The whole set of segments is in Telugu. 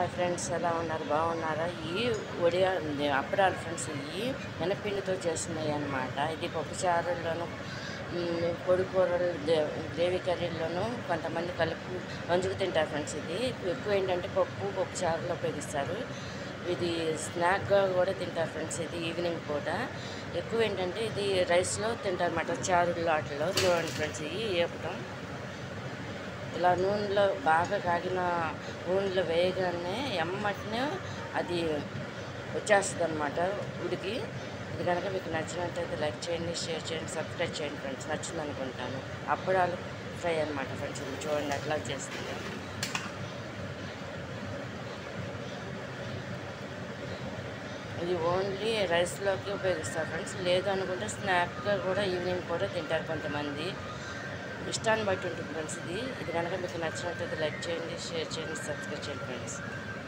హాయ్ ఫ్రెండ్స్ ఎలా ఉన్నారు బాగున్నారా ఈ ఒడియా అప్పడాలు ఫ్రెండ్స్ ఇవి మినపిండితో చేసినాయి అన్నమాట ఇది పప్పు చారుల్లోనూ మ్, పొడి కూరలు దే- గ్రేవీ కర్రీల్లోనూ కొంతమంది కలిపి వంజుకు తింటారు ఫ్రెండ్స్ ఇది ఎక్కువ ఏంటంటే పప్పు పప్పు చారులో ఉపయోగిస్తారు ఇది స్నాక్గా కూడా తింటారు ఫ్రెండ్స్ ఇది ఈవినింగ్ పూట ఎక్కువ ఏంటంటే ఇది రైస్లో తింటారు అన్నమాట చారుల్లో వాటిలో చూడండి ఫ్రెండ్స్ ఇవి వేపటం ఇలా నూనెలో బాగా కాగిన నూనెలో వేయగానే ఎమ్మటినే అది వచ్చేస్తుంది అనమాట ఉడికి ఇది కనుక మీకు నచ్చినట్టయితే లైక్ చేయండి షేర్ చేయండి సబ్స్క్రైబ్ చేయండి ఫ్రెండ్స్ నచ్చింది అనుకుంటాను అప్పడాలు ఫ్రై అనమాట ఫ్రెండ్స్ ఇది చూడండి ఎట్లా చేస్తుంది ఇది ఓన్లీ రైస్లోకి ఉపయోగిస్తారు ఫ్రెండ్స్ లేదు అనుకుంటే స్నాక్గా కూడా ఈవినింగ్ కూడా తింటారు కొంతమంది ఇష్టాన్ని బట్టి ఉంటుంది ఫ్రెండ్స్ ఇది ఇది కనుక మీకు నచ్చినట్లయితే లైక్ చేయండి షేర్ చేయండి సబ్స్క్రైబ్ చేయండి ఫ్రెండ్స్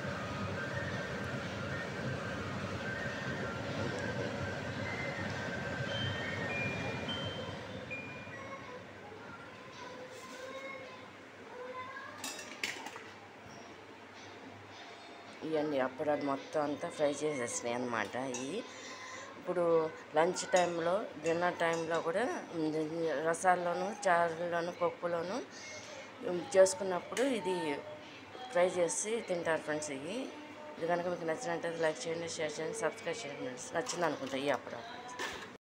ఇవన్నీ అప్పడాలు మొత్తం అంతా ఫ్రై చేసేసినాయి అన్నమాట ఇవి ఇప్పుడు లంచ్ టైంలో డిన్నర్ టైంలో కూడా ఉమ్, రసాల్లోనూ చారులోను పప్పులోను ఉమ్, చేసుకున్నప్పుడు ఇది ఫ్రై చేసి తింటారు ఫ్రెండ్స్ ఇవి ఇది కనుక మీకు నచ్చినట్టయితే లైక్ చేయండి షేర్ చేయండి సబ్స్క్రైబ్ చేయండి ఫ్రెండ్స్ నచ్చింది అనుకుంటా ఈ అప్పడాలు